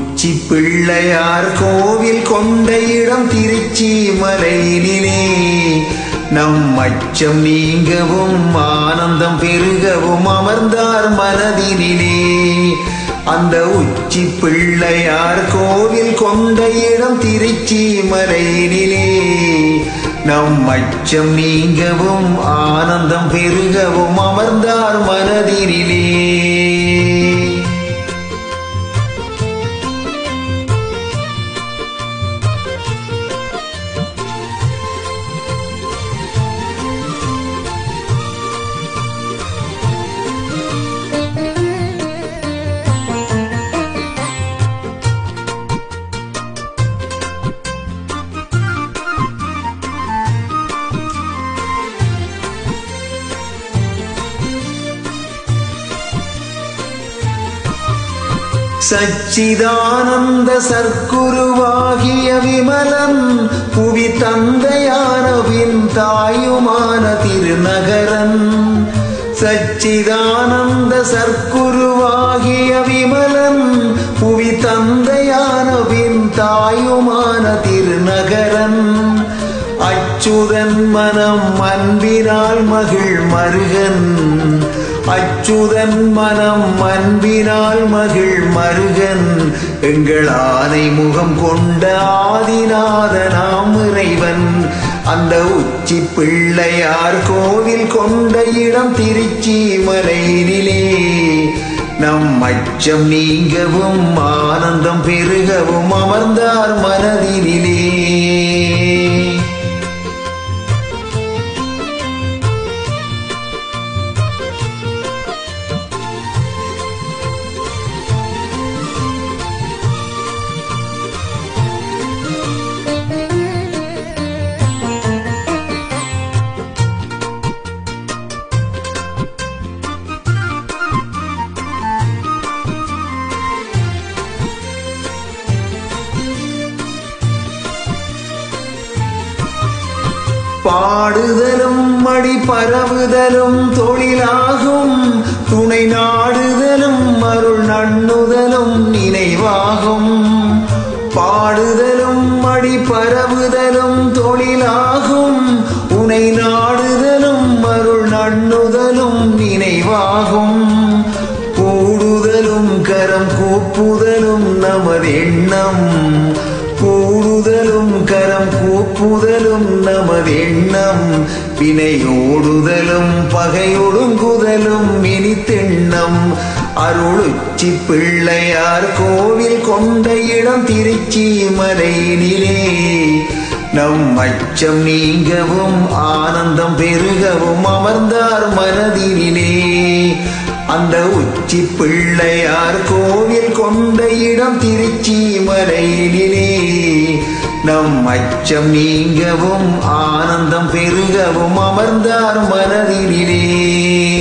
உச்சி பிள்ளையார் கோவில் கொண்ட இடம் திருச்சி மலையினிலே நம் அச்சம் நீங்கவும் ஆனந்தம் பெருகவும் அமர்ந்தார் மனதினிலே அந்த உச்சி பிள்ளையார் கோவில் கொண்ட இடம் திருச்சி மலையினிலே நம் அச்சம் நீங்கவும் ஆனந்தம் பெருகவும் அமர்ந்தார் மனதினிலே சச்சிதானந்த சர்க்குருவாகிய விமலன் புவி தந்தையானவின் தாயுமான திருநகரன் சச்சிதானந்த சர்க்குருவாகிய விமலன் புவி தந்தையானவின் தாயுமான திருநகரன் அச்சுதன் மனம் அன்பினால் மகிழ் மருகன் அச்சுதன் மனம் அன்பினால் மகிழ் மருகன் எங்கள் ஆனை முகம் கொண்ட ஆதிநாத நாம் இறைவன் அந்த உச்சி பிள்ளையார் கோவில் கொண்ட இடம் திருச்சி மலையினிலே நம் அச்சம் நீங்கவும் ஆனந்தம் பெருகவும் அமர்ந்தார் மனதினிலே பாடுதலும் மடி பரவுதலும் தொழிலாகும் துணை நாடுதலும் அருள் நண்ணுதலும் நினைவாகும் பாடுதலும் மடி பரவுதலும் தொழிலாகும் உனை நாடுதலும் அருள் நண்ணுதலும் நினைவாகும் கூடுதலும் கரம் கூப்புதலும் நமது எண்ணம் கூடுதலும் கரம் கூப்புதலும் நமது எண்ணம் வினையோடுதலும் பகையொடுங்குதலும் இனி திண்ணம் அருளுச்சி பிள்ளையார் கோவில் கொண்ட இடம் திருச்சி மலையினிலே நம் அச்சம் நீங்கவும் ஆனந்தம் பெருகவும் அமர்ந்தார் மனதினிலே அந்த உச்சி பிள்ளையார் கோவில் கொண்ட இடம் திருச்சி மலையினிலே நம் அச்சம் நீங்கவும் ஆனந்தம் பெருகவும் அமர்ந்தார் மனதினிலே